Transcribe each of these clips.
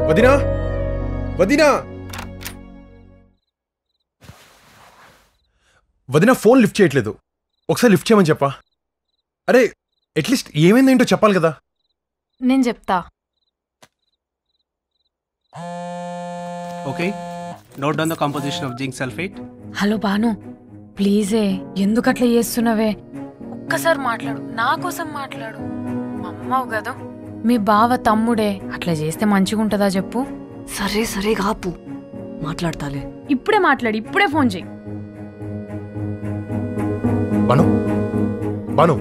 వదినా వదినా వదినా ఫోన్ లిఫ్ట్ చేయట్లేదు ఒకసారి లిఫ్ట్ చేయమని చెప్పా అరే అట్లీస్ట్ ఏమైందేంటో చెప్పాలి కదా నేను చెప్తా Okay. Note down the composition of zinc sulfate. Hello Banu ప్లీజే ఎందుకు అట్లా చేస్తున్నావే ఒక్కసారి మాట్లాడు నా కోసం మాట్లాడు మా అమ్మవు కదా మీ బావ తమ్ముడే అట్లా చేస్తే మంచిగా ఉంటుందా చెప్పు సరే సరే కాపు మాట్లాడతాలే ఇప్పుడే మాట్లాడు ఇప్పుడే ఫోన్ చేయి బాను బాను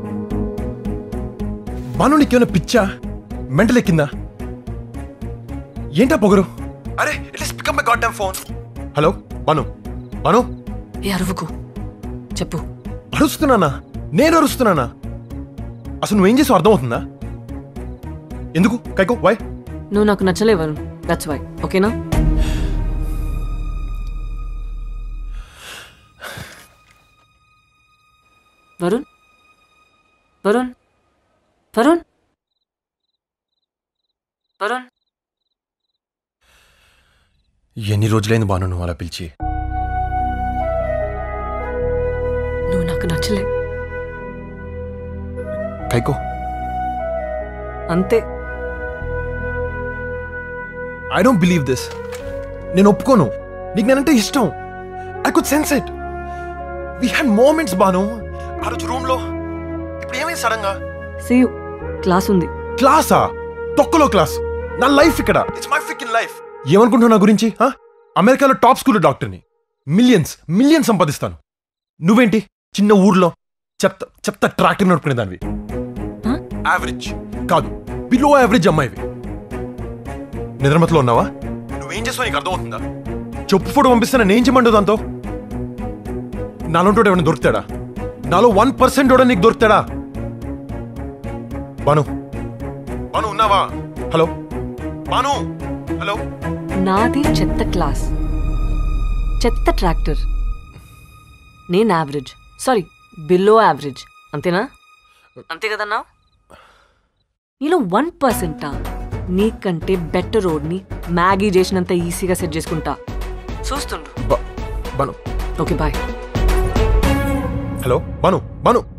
బాను నీకేమైనా పిచ్చా మెంటల్ ఎక్కిందా ఏంటా పొగరు అరే at least pickup my god phone hello Banu Banu ఏ అరువుకు చెప్పు అరుస్తున్నానా నేను అరుస్తున్నానా అసలు నువ్వేం చేసావు అర్థమవుతుందా ఎందుకు కైకో వై నువ్వు నాకు నచ్చలేవు దట్స్ వై ఓకేనా వరుణ్ వరుణ్ వరుణ్ వరుణ్ ఎన్ని రోజులైంది బాను నువ్వు అలా పిలిచి నువ్వు నాకు నచ్చలే కైకో అంతే ఐ డోంట్ బిలీవ్ దిస్ నేను ఒప్పుకోను నీకు నేనంటే ఇష్టం I could sense it we had moments Banu ఆ రోజు రూమ్ లో ఇప్పుడు ఏమైంది సడన్ గా సీ క్లాస్ ఉంది క్లాసా తొక్కలో క్లాస్ నా లైఫ్ ఇక్కడ it's my pick in life ఏమనుకుంటున్నావు నా గురించి ఆ? అమెరికాలో టాప్ స్కూల్ డాక్టర్ని మిలియన్స్ మిలియన్స్ సంపాదిస్తాను నువ్వేంటి చిన్న ఊర్లో చెత్త చెత్త ట్రాక్టర్ నడుపుకునే దానివి ఆ? యావరేజ్ కాదు బిలో యావరేజ్ అమ్మాయివి నిద్రమతలో ఉన్నావా నువ్వేం చేస్తావు నీకు అర్థమవుతుందా చెప్పు ఫోటో పంపిస్తే నేను ఏం చేయమంటావు దాంతో నాలో ఎవరైనా దొరుకుతాడా నాలో వన్ పర్సెంట్ కూడా నీకు దొరుకుతాడా బాను బాను ఉన్నావా హలో బాను హలో నాది చెత్త క్లాస్ చెత్త ట్రాక్టర్ నేను యావరేజ్ సారీ బిలో యావరేజ్ అంతేనా అంతే కదన్నా నీలో వన్ పర్సెంటా నీకంటే బెటర్ రోడ్ని మ్యాగీ చేసినంత ఈజీగా సెట్ చేసుకుంటా చూస్తుండు బా- Banu okay bye hello Banu Banu